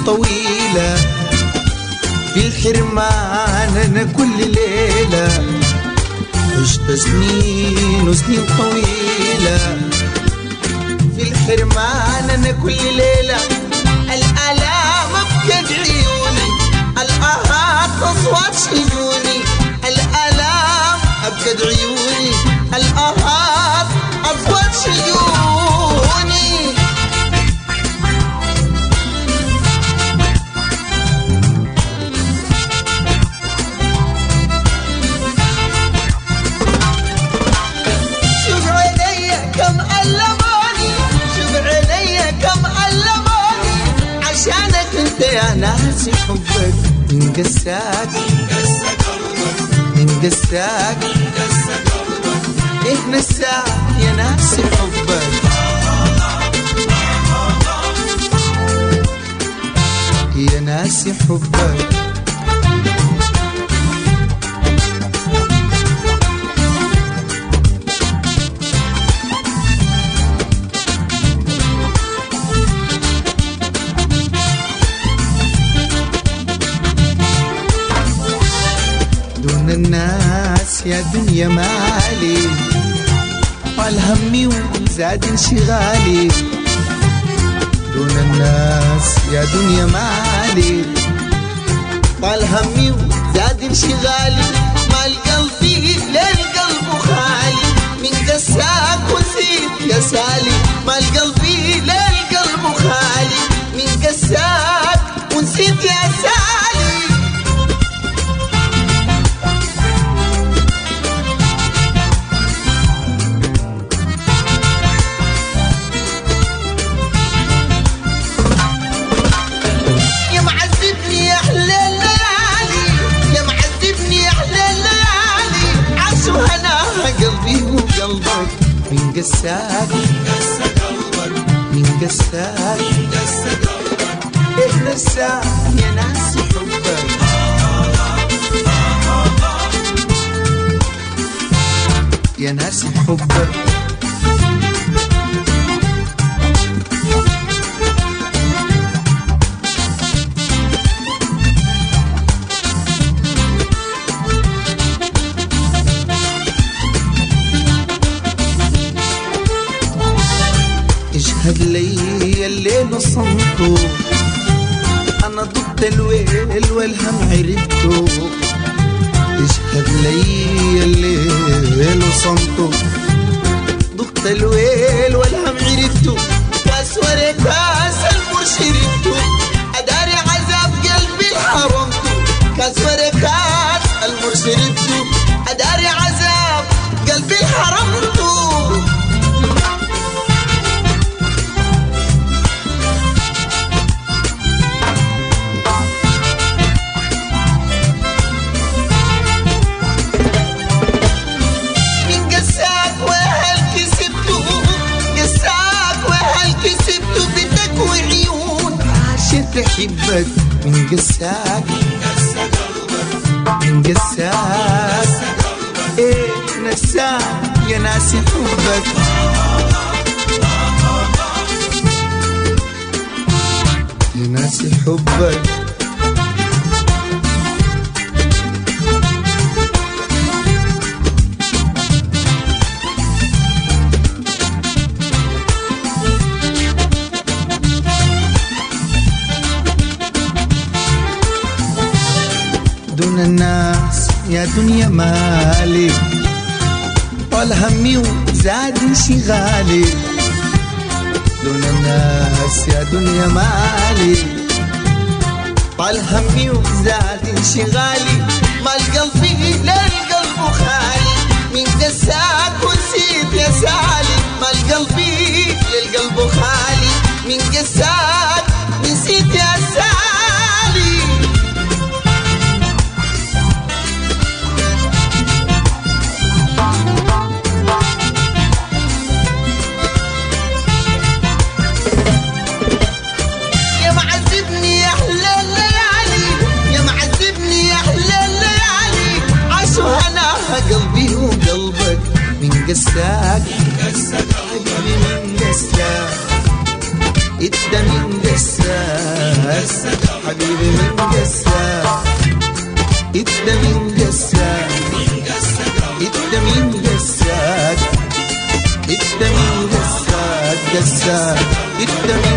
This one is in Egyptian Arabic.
طويلة في الحرمان أنا كل ليلة عشت سنين وسنين طويلة في الحرمان أنا كل ليلة الآلام أبكت عيوني الآهات أصوات شجوني الآلام أبكت عيوني الآهات أصوات شجوني شوف عيني كم علموني شوف عيني كم علموني عشانك انت يا ناسي حبك من قساك من قساك ايه نساك يا ناسي حبك يا ناسي حبك دون الناس يا دنيا مالي طال همي وزاد انشغالي دون الناس يا دنيا مالي طال همي وزاد انشغالي مال قلبي للقلب خالي من قساك وزيد يا سالي مال قلبي للقلب خالي من قساك ونسيت يا سالي يا معذبني يا احلى الليالي يا معذبني يا احلى الليالي عاشوا هناها قلبي وقلبك من قساك من قساك ايه نساك يا ناس حبك يا ناس حبك اشهد لي الليل صمته انا ضد الويل والهم عرفته اشهد لي الليل صمته ضد الويل والهم عرفته كاس ورا كاس المر شربته اداري عذاب قلبي حرمته كاس ورا كاس المر شربته اداري عذاب قلبي حرمته من قساك وهل كسبته قساك وهل كسبته بدك وعيون عاشت احبك من قساك من قساك ايه نساك يا ناسي حبك يا ناسي حبك دون الناس يا دنيا مالي طال همي وزاد انشغالي دون الناس يا دنيا مالي طال همي وزاد انشغالي مال قلبي للقلب خالي من قساك ونسيت يا سالي مال قلبي للقلب خالي من قساك نسيت يا سالي يا معذبني يا احلى الليالي يا معذبني يا احلى الليالي عاشوا هناها قلبي وقلبك من قساك حبيبي من قساك انت من قساك حبيبي من قساك انت من قساك انت من قساك انت من قساك قساك انت من